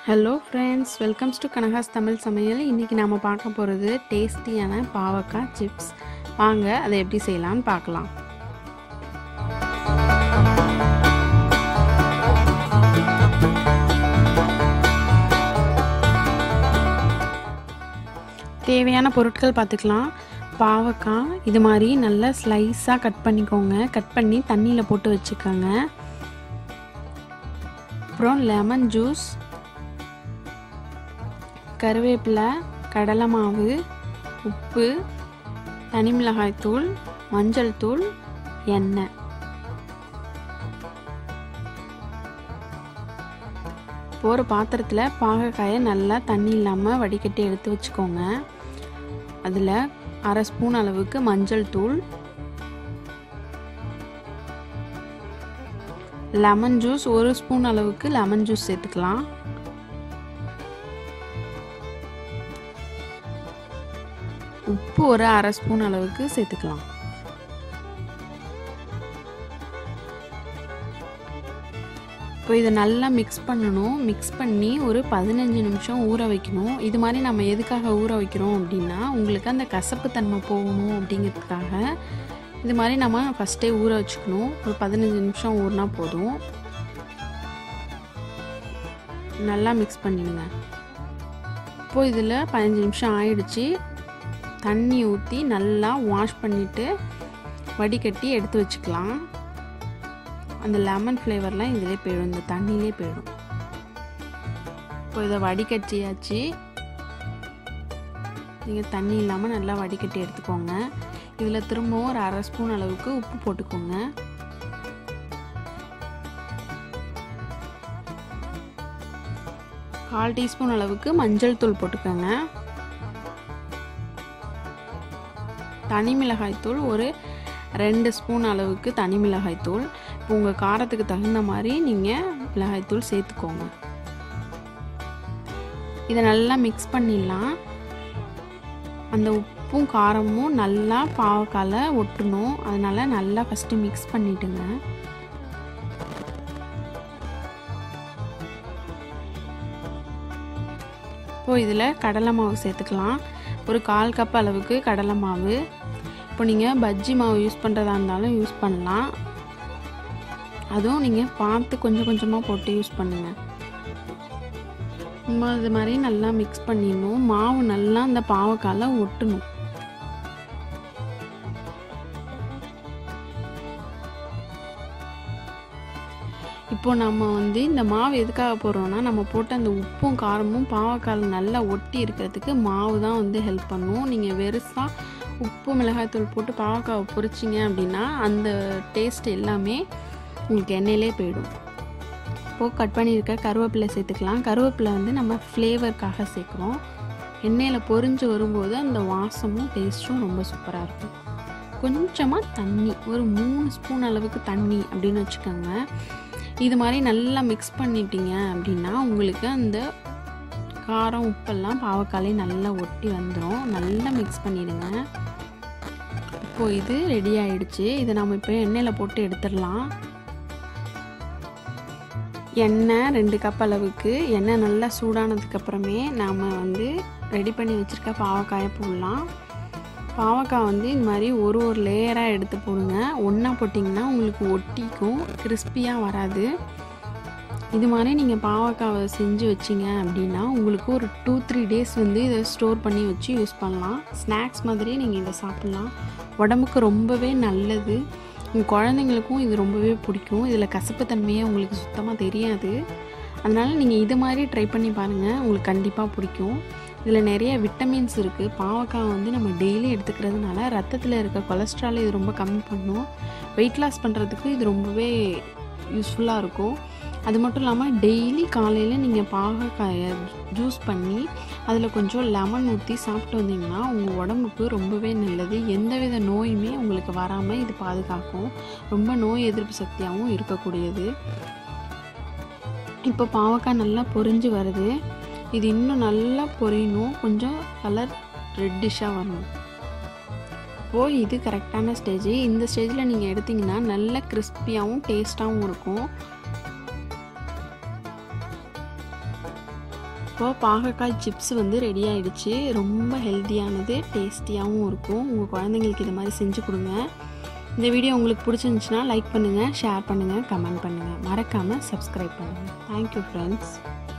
hello friends welcomes to Kanaka's Tamil சமையல் இன்றைக்கி நாம் பார்க்க போகிறது டேஸ்டியான பாவக்காய் சிப்ஸ் வாங்க அதை எப்படி செய்யலான்னு பார்க்கலாம் தேவையான பொருட்கள் பார்த்துக்கலாம் பாவக்காய் இது மாதிரி நல்லா ஸ்லைஸாக கட் பண்ணிக்கோங்க கட் பண்ணி தண்ணியில் போட்டு வச்சுக்கோங்க அப்புறம் லெமன் ஜூஸ் கருவேப்பிலை கடலை மாவு உப்பு தனி மிளகாய் தூள் மஞ்சள் தூள் எண்ணெய் ஒரு பாத்திரத்தில் பாகக்காயை நல்லா தண்ணி இல்லாமல் வடிகட்டி எடுத்து வச்சுக்கோங்க அதில் அரை ஸ்பூன் அளவுக்கு மஞ்சள் தூள் லெமன் ஜூஸ் ஒரு ஸ்பூன் அளவுக்கு லெமன் ஜூஸ் சேர்த்துக்கலாம் உப்பு ஒரு அரை ஸ்பூன் அளவுக்கு சேர்த்துக்கலாம் இப்போ இதை நல்லா மிக்ஸ் பண்ணணும் மிக்ஸ் பண்ணி ஒரு பதினஞ்சு நிமிஷம் ஊற வைக்கணும் இது மாதிரி நம்ம எதுக்காக ஊற வைக்கிறோம் அப்படின்னா உங்களுக்கு அந்த கசப்பு தன்மை போகணும் அப்படிங்கிறதுக்காக இது மாதிரி நம்ம ஃபஸ்ட்டே ஊற வச்சுக்கணும் ஒரு பதினஞ்சு நிமிஷம் ஊறினா போதும் நல்லா மிக்ஸ் பண்ணிடுங்க இப்போது இதில் பதினஞ்சு நிமிஷம் ஆயிடுச்சு தண்ணி ஊற்றி நல்லா வாஷ் பண்ணிவிட்டு வடிகட்டி எடுத்து வச்சுக்கலாம் அந்த லெமன் ஃப்ளேவர்லாம் இதிலே போயிடும் இந்த தண்ணியிலே போயிடும் இப்போ இதை வடிகட்டியாச்சு நீங்கள் தண்ணி இல்லாமல் நல்லா வடிகட்டி எடுத்துக்கோங்க இதில் திரும்பவும் ஒரு அரை ஸ்பூன் அளவுக்கு உப்பு போட்டுக்கோங்க கால் டீஸ்பூன் அளவுக்கு மஞ்சள் தூள் போட்டுக்கோங்க தனி மிளகாய் தூள் ஒரு ரெண்டு ஸ்பூன் அளவுக்கு தனி மிளகாய் தூள் இப்போ உங்கள் காரத்துக்கு தகுந்த மாதிரி நீங்கள் மிளகாய் தூள் சேர்த்துக்கோங்க இதை நல்லா மிக்ஸ் பண்ணிடலாம் அந்த உப்பும் காரமும் நல்லா பாவக்கால ஒட்டணும் அதனால் நல்லா ஃபஸ்ட்டு மிக்ஸ் பண்ணிவிட்டுங்க இப்போது இதில் கடலை மாவு சேர்த்துக்கலாம் ஒரு கால் கப் அளவுக்கு கடலை மாவு இப்போ நீங்கள் பஜ்ஜி மாவு யூஸ் பண்ணுறதா இருந்தாலும் யூஸ் பண்ணலாம் அதுவும் நீங்கள் பார்த்து கொஞ்சம் கொஞ்சமாக போட்டு யூஸ் பண்ணுங்கள் இது மாதிரி நல்லா மிக்ஸ் பண்ணிடணும் மாவு நல்லா அந்த பாவக்கால ஒட்டணும் இப்போ நம்ம வந்து இந்த மாவு எதுக்காக போடுறோம்னா நம்ம போட்ட அந்த உப்பும் காரமும் பாவக்கால் நல்லா ஒட்டி இருக்கிறதுக்கு மாவு தான் வந்து ஹெல்ப் பண்ணும் நீங்கள் வெறுசாக உப்பு மிளகாய்த்தூள் போட்டு பாவக்காவை பொரிச்சிங்க அப்படின்னா அந்த டேஸ்ட் எல்லாமே உங்களுக்கு எண்ணெயிலே போயிடும் இப்போது கட் பண்ணியிருக்க கருவேப்பிலை சேர்த்துக்கலாம் கருவேப்பிலை வந்து நம்ம ஃப்ளேவருக்காக சேர்க்குறோம் எண்ணெயில் பொரிஞ்சு வரும்போது அந்த வாசமும் டேஸ்ட்டும் ரொம்ப சூப்பராக இருக்கும் கொஞ்சமாக தண்ணி ஒரு மூணு ஸ்பூன் அளவுக்கு தண்ணி அப்படின்னு வச்சுக்கோங்க இது மாதிரி நல்லா மிக்ஸ் பண்ணிட்டீங்க அப்படின்னா உங்களுக்கு அந்த காரம் உப்பெல்லாம் பாவக்காலே நல்லா ஒட்டி வந்துடும் நல்லா மிக்ஸ் பண்ணிடுங்க இப்போது இது ரெடி ஆயிடுச்சு இதை நம்ம இப்போ எண்ணெயில் போட்டு எடுத்துடலாம் எண்ணெய் ரெண்டு கப் அளவுக்கு எண்ணெய் நல்லா சூடானதுக்கப்புறமே நாம் வந்து ரெடி பண்ணி வச்சுருக்க பாவக்காயை போடலாம் பாவக்காய் வந்து இந்த மாதிரி ஒரு ஒரு லேயராக எடுத்து போடுங்க ஒன்றா போட்டிங்கன்னா உங்களுக்கு ஒட்டிக்கும் கிறிஸ்பியாக வராது இது மாதிரி நீங்கள் பாவக்காவை செஞ்சு வச்சிங்க அப்படின்னா உங்களுக்கு ஒரு டூ த்ரீ டேஸ் வந்து இதை ஸ்டோர் பண்ணி வச்சு யூஸ் பண்ணலாம் ஸ்நாக்ஸ் மாதிரி நீங்கள் இதை சாப்பிட்லாம் உடம்புக்கு ரொம்பவே நல்லது உங்கள் குழந்தைங்களுக்கும் இது ரொம்பவே பிடிக்கும் இதில் கசப்பு தன்மையே உங்களுக்கு சுத்தமாக தெரியாது அதனால் நீங்கள் இது மாதிரி ட்ரை பண்ணி பாருங்கள் உங்களுக்கு கண்டிப்பாக பிடிக்கும் இதில் நிறைய விட்டமின்ஸ் இருக்குது பாவக்காய் வந்து நம்ம டெய்லி எடுத்துக்கிறதுனால ரத்தத்தில் இருக்க கொலஸ்ட்ரால் இது ரொம்ப கம்மி பண்ணும் வெயிட் லாஸ் பண்ணுறதுக்கு இது ரொம்பவே யூஸ்ஃபுல்லாக இருக்கும் அது மட்டும் இல்லாமல் டெய்லி காலையில் நீங்கள் பாகக்காயை ஜூஸ் பண்ணி அதில் கொஞ்சம் லெமன் ஊற்றி சாப்பிட்டு வந்தீங்கன்னா உங்கள் உடம்புக்கு ரொம்பவே நல்லது எந்தவித நோயுமே உங்களுக்கு வராமல் இது பாதுகாக்கும் ரொம்ப நோய் எதிர்ப்பு சக்தியாகவும் இருக்கக்கூடியது இப்போ பாவக்காய் நல்லா பொரிஞ்சு வருது இது இன்னும் நல்லா பொரியணும் கொஞ்சம் கலர் ரெட்டிஷாக வரணும் இப்போது இது கரெக்டான ஸ்டேஜ் இந்த ஸ்டேஜில் நீங்கள் எடுத்திங்கன்னா நல்ல கிறிஸ்பியாகவும் டேஸ்ட்டாகவும் இருக்கும் இப்போது பாகக்காய் சிப்ஸ் வந்து ரெடி ஆயிடுச்சு ரொம்ப ஹெல்த்தியானது டேஸ்டியாகவும் இருக்கும் உங்கள் குழந்தைங்களுக்கு இது மாதிரி செஞ்சு கொடுங்க இந்த வீடியோ உங்களுக்கு பிடிச்சிருந்துச்சுன்னா லைக் பண்ணுங்கள் ஷேர் பண்ணுங்கள் கமெண்ட் பண்ணுங்கள் மறக்காமல் சப்ஸ்கிரைப் பண்ணுங்கள் தேங்க்யூ ஃப்ரெண்ட்ஸ்